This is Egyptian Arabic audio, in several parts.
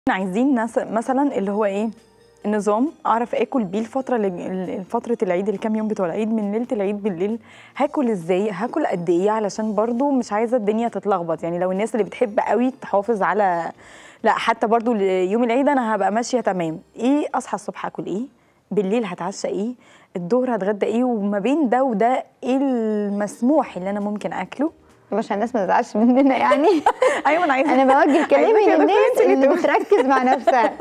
عايزين ناس مثلا اللي هو ايه النظام اعرف اكل بيه الفتره اللي فتره العيد الكام يوم بتوع العيد من ليله العيد بالليل هاكل ازاي هاكل قد ايه علشان برضو مش عايزه الدنيا تتلخبط يعني لو الناس اللي بتحب قوي تحافظ على لا حتى برضو يوم العيد انا هبقى ماشيه تمام ايه اصحى الصبح اكل ايه بالليل هتعشى ايه الظهر هتغدى ايه وما بين ده وده ايه المسموح اللي انا ممكن اكله عشان الناس ما تزعلش مننا يعني ايوه انا عايزه انا بوجه كلامي عايزاك يا دكتور للناس انت اللي اللي تقولي. بتركز مع نفسها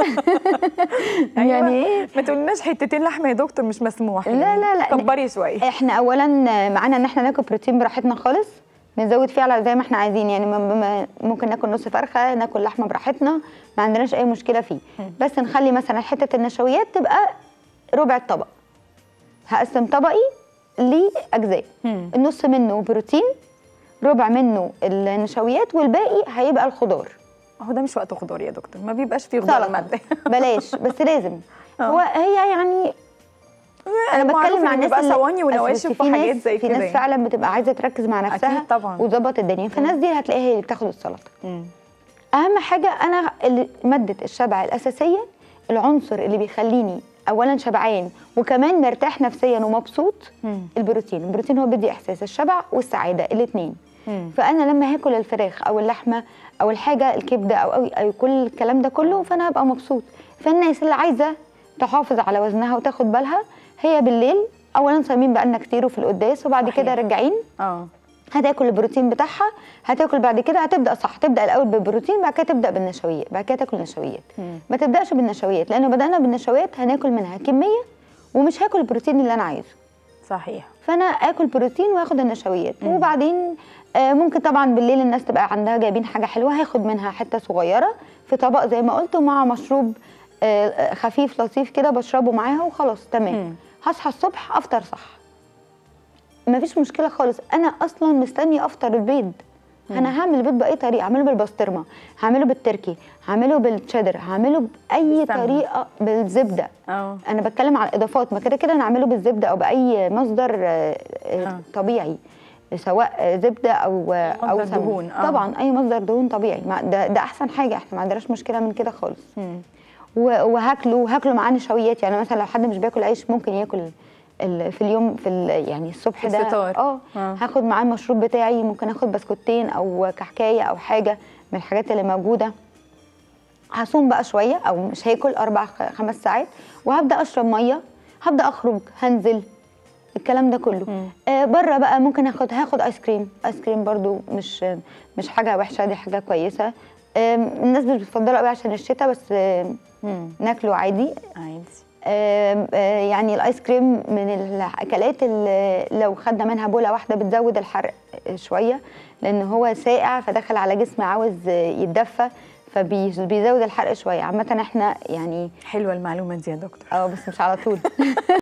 يعني ايه ما تقولناش حتتين لحمه يا دكتور مش مسموح لا، يعني. لا، لا. كبري شويه احنا اولا معانا ان احنا ناكل بروتين براحتنا خالص نزود فيه على زي ما احنا عايزين يعني ما- ما- ممكن ناكل نص فرخه ناكل لحمه براحتنا ما عندناش اي مشكله فيه بس نخلي مثلا حته النشويات تبقى ربع الطبق هقسم طبقي لاجزاء مم. النص منه بروتين ربع منه النشويات والباقي هيبقى الخضار هو ده مش وقت خضار يا دكتور ما بيبقاش فيه خضار سلطه مادة بلاش بس لازم آه. هو هي يعني انا معروف بتكلم مع إن الناس بيبقى اللي صواني أصل ونواشف في وحاجات ناس- زي في كده ناس يعني. فعلا بتبقى عايزه تركز مع نفسها أكيد طبعاً. وتظبط الدنيا فالناس دي هتلاقيها هي اللي بتاخد السلطه مم. اهم حاجه انا اللي- ماده الشبع الاساسيه العنصر اللي بيخليني اولا شبعان وكمان مرتاح نفسيا ومبسوط مم. البروتين البروتين هو بيدي احساس الشبع والسعاده الاثنين مم. فانا لما هاكل الفراخ او اللحمه او الحاجه الكبده او او, أو كل الكلام ده كله فانا هبقى مبسوط فالناس اللي عايزه تحافظ على وزنها وتاخد بالها هي بالليل اولا صايمين بقالنا كتير وفي القداس وبعد صحيح. كده راجعين اه هتاكل البروتين بتاعها هتاكل بعد كده هتبدا صح تبدا الاول بالبروتين بعد كده تبدا بالنشويات بعد كده تاكل نشويات مم. ما تبداش بالنشويات لان بدانا بالنشويات هناكل منها كميه ومش هاكل البروتين اللي انا عايزه صحيح فانا اكل بروتين واخد النشويات وبعدين آه، ممكن طبعا بالليل الناس تبقى عندها جايبين حاجه حلوه هاخد منها حته صغيره في طبق زي ما قلت ومع مشروب آه، آه، خفيف لطيف كده بشربه معاها وخلاص مم. تمام هصحى الصبح افطر صح مفيش مشكله خالص انا اصلا مستني افطر البيض انا هعمل البيض باي طريقه هعمله بالبسطرمه هعمله بالتركي هعمله بالتشيدر هعمله باي بالسمنة. طريقه بالزبده اه انا بتكلم على الاضافات ما كده كده نعمله بالزبده او باي مصدر آه، آه، آه. طبيعي سواء آه، زبده او آه، او مصدر سمنة. دهون، آه. طبعا اي مصدر دهون طبيعي ما- ده ده احسن حاجه احنا ما عندناش مشكله من كده خالص مم. و- وهاكله هاكله معاه نشويات يعني مثلا لو حد مش بياكل عيش ممكن ياكل ال- في اليوم في ال- يعني الصبح في ده الفطار. اه آه. هاخد معاه المشروب بتاعي ممكن اخد بسكوتين او كحكايه او حاجه من الحاجات اللي موجوده هصوم بقى شويه او مش هاكل اربع خ- خمس ساعات وهبدا اشرب ميه هبدا اخرج هنزل الكلام ده كله مم. آه بره بقى ممكن اخد هاخد ايس كريم ايس كريم برضو مش مش حاجه وحشه دي حاجه كويسه آم، الناس مش بتفضله قوي عشان الشتاء بس آم، مم. ناكله عادي عادي آم، آه، يعني الايس كريم من الاكلات اللي لو خدنا منها بوله واحده بتزود الحرق شويه لان هو ساقع فدخل على جسم عاوز يتدفى فبيزود الحرق شويه عامه احنا يعني حلوه المعلومه دي يا دكتور اه بس مش على طول